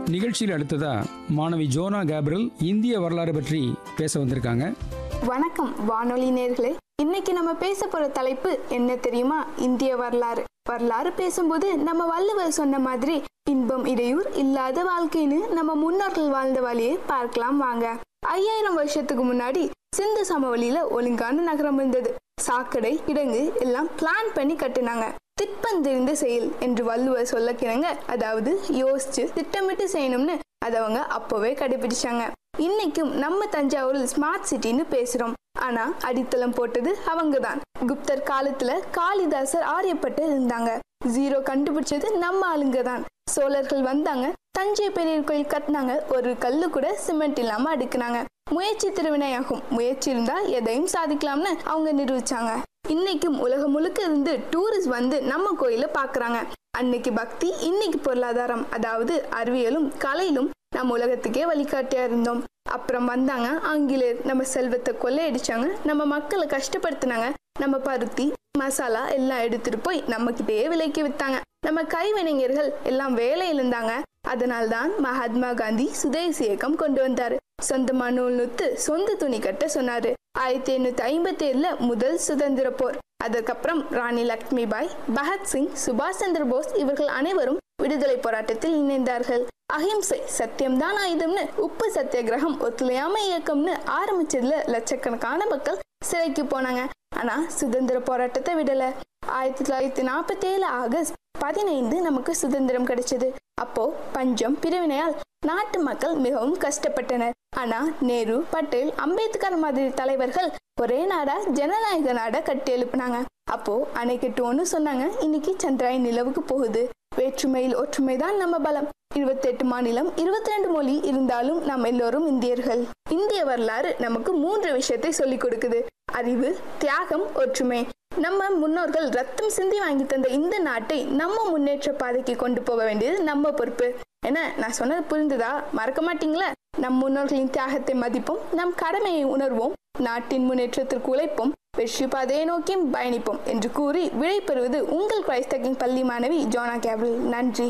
நிகழ்ச்சியில் அடுத்ததா மாணவி ஜோனா கேப்ரல் இந்திய வரலாறு பற்றி பேச வந்திருக்காங்க வணக்கம் வானொலி நேர்களே இன்னைக்கு நம்ம பேச போற தலைப்பு என்ன தெரியுமா இந்திய வரலாறு வரலாறு பேசும்போது நம்ம வள்ளுவர் சொன்ன மாதிரி இன்பம் இடையூர் இல்லாத வாழ்க்கைன்னு நம்ம முன்னோர்கள் வாழ்ந்த வழியை பார்க்கலாம் வாங்க ஐயாயிரம் வருஷத்துக்கு முன்னாடி சிந்து சமவெளியில ஒழுங்கான நகரம் இருந்தது சாக்கடை கிடங்கு எல்லாம் பிளான் பண்ணி கட்டுனாங்க திட்பந்தெறிந்த செயல் என்று வள்ளுவர் சொல்ல கிணங்க அதாவது யோசிச்சு திட்டமிட்டு செய்யணும்னு அதை அவங்க அப்பவே கடைபிடிச்சாங்க இன்னைக்கும் நம்ம தஞ்சாவூரில் ஸ்மார்ட் சிட்டின்னு பேசுறோம் ஆனா அடித்தளம் போட்டது அவங்க தான் குப்தர் காலத்துல காளிதாசர் ஆரியப்பட்டர் இருந்தாங்க ஜீரோ கண்டுபிடிச்சது நம்ம ஆளுங்க தான் சோழர்கள் வந்தாங்க தஞ்சை பெரிய கோயில் கட்டினாங்க ஒரு கல்லு கூட சிமெண்ட் இல்லாம அடுக்குனாங்க முயற்சி திருவினையாகும் முயற்சி இருந்தா எதையும் சாதிக்கலாம்னு அவங்க நிரூபிச்சாங்க இன்னைக்கும் உலகம் முழுக்க இருந்து டூரிஸ்ட் வந்து நம்ம கோயில பாக்குறாங்க அன்னைக்கு பக்தி இன்னைக்கு பொருளாதாரம் அதாவது அறிவியலும் கலையிலும் நம்ம உலகத்துக்கே வழிகாட்டியா இருந்தோம் அப்புறம் வந்தாங்க ஆங்கிலேயர் நம்ம செல்வத்தை கொள்ளையடிச்சாங்க நம்ம மக்களை கஷ்டப்படுத்தினாங்க நம்ம பருத்தி மசாலா எல்லாம் எடுத்துட்டு போய் நம்ம கிட்டேயே விலைக்கு வித்தாங்க நம்ம கைவினைஞர்கள் எல்லாம் வேலையில் இருந்தாங்க அதனால்தான் மகாத்மா காந்தி சுதேசி இயக்கம் கொண்டு வந்தாரு சொந்தமா நூல் நுத்து சொந்த துணி கட்ட சொன்னாரு ஆயிரத்தி எண்ணூத்தி ஐம்பத்தி ஏழுல முதல் சுதந்திர போர் அதற்கப்புறம் ராணி லக்ஷ்மி பாய் பகத்சிங் சுபாஷ் சந்திர போஸ் இவர்கள் அனைவரும் விடுதலை போராட்டத்தில் இணைந்தார்கள் அஹிம்சை சத்தியம்தான் ஆயுதம்னு உப்பு சத்தியாகிரகம் ஒத்துழையாமை இயக்கம்னு ஆரம்பிச்சதுல லட்சக்கணக்கான மக்கள் சிறைக்கு போனாங்க ஆனா சுதந்திர போராட்டத்தை விடல ஆயிரத்தி தொள்ளாயிரத்தி நாற்பத்தி ஏழு ஆகஸ்ட் பதினைந்து நமக்கு சுதந்திரம் கிடைச்சது அப்போ பஞ்சம் பிரிவினையால் நாட்டு மக்கள் மிகவும் கஷ்டப்பட்டனர் ஆனா நேரு பட்டேல் அம்பேத்கர் மாதிரி தலைவர்கள் ஒரே நாடா ஜனநாயக நாடா கட்டி எழுப்புனாங்க அப்போ அணைக்கட்டுவோன்னு சொன்னாங்க இன்னைக்கு சந்திராயன் நிலவுக்கு போகுது வேற்றுமையில் ஒற்றுமை தான் நம்ம பலம் இருபத்தி எட்டு மாநிலம் இருபத்தி ரெண்டு மொழி இருந்தாலும் நம்ம எல்லோரும் இந்தியர்கள் இந்திய வரலாறு நமக்கு மூன்று விஷயத்தை சொல்லிக் கொடுக்குது அறிவு தியாகம் ஒற்றுமை நம்ம முன்னோர்கள் ரத்தம் சிந்தி வாங்கி தந்த இந்த நாட்டை நம்ம முன்னேற்ற பாதைக்கு கொண்டு போக வேண்டியது நம்ம பொறுப்பு என்ன நான் சொன்னது புரிந்துதா மறக்க மாட்டீங்களா நம் முன்னோர்களின் தியாகத்தை மதிப்போம் நம் கடமையை உணர்வோம் நாட்டின் முன்னேற்றத்திற்கு உழைப்போம் வெற்றி பாதையை நோக்கியும் பயணிப்போம் என்று கூறி விடை பெறுவது உங்கள் கிரைஸ்தகின் பள்ளி மாணவி ஜோனா கேபிள் நன்றி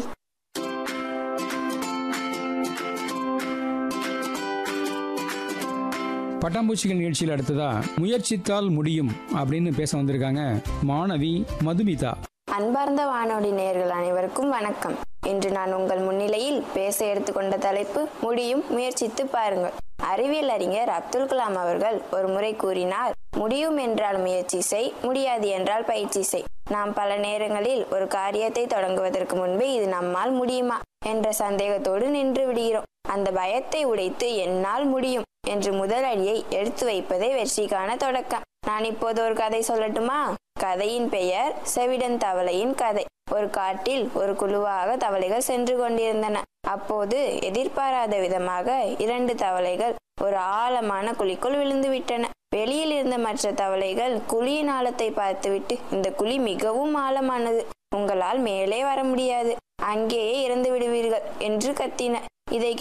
பட்டாம்பூச்சிகள் நிகழ்ச்சியில் அடுத்ததா முயற்சித்தால் முடியும் அப்படின்னு பேச வந்திருக்காங்க மாணவி மதுமிதா அன்பார்ந்த வானொலி நேயர்கள் அனைவருக்கும் வணக்கம் இன்று நான் உங்கள் முன்னிலையில் பேச எடுத்துக்கொண்ட தலைப்பு முடியும் முயற்சித்து பாருங்கள் அறிவியல் அறிஞர் அப்துல் கலாம் அவர்கள் ஒரு முறை கூறினார் முடியும் என்றால் முயற்சி செய் முடியாது என்றால் பயிற்சி செய் நாம் பல நேரங்களில் ஒரு காரியத்தை தொடங்குவதற்கு முன்பே இது நம்மால் முடியுமா என்ற சந்தேகத்தோடு நின்று விடுகிறோம் அந்த பயத்தை உடைத்து என்னால் முடியும் என்று முதல் அடியை எடுத்து வைப்பதே வெற்றிக்கான தொடக்கம் நான் இப்போது ஒரு கதை சொல்லட்டுமா கதையின் பெயர் செவிடன் தவளையின் கதை ஒரு காட்டில் ஒரு குழுவாக தவளைகள் சென்று கொண்டிருந்தன அப்போது எதிர்பாராத விதமாக இரண்டு தவளைகள் ஒரு ஆழமான குழிக்குள் விழுந்து விட்டன வெளியில் இருந்த மற்ற தவளைகள் குழியின் ஆழத்தை பார்த்துவிட்டு இந்த குழி மிகவும் ஆழமானது உங்களால் மேலே வர முடியாது அங்கேயே இறந்து விடுவீர்கள் என்று கத்தின இதை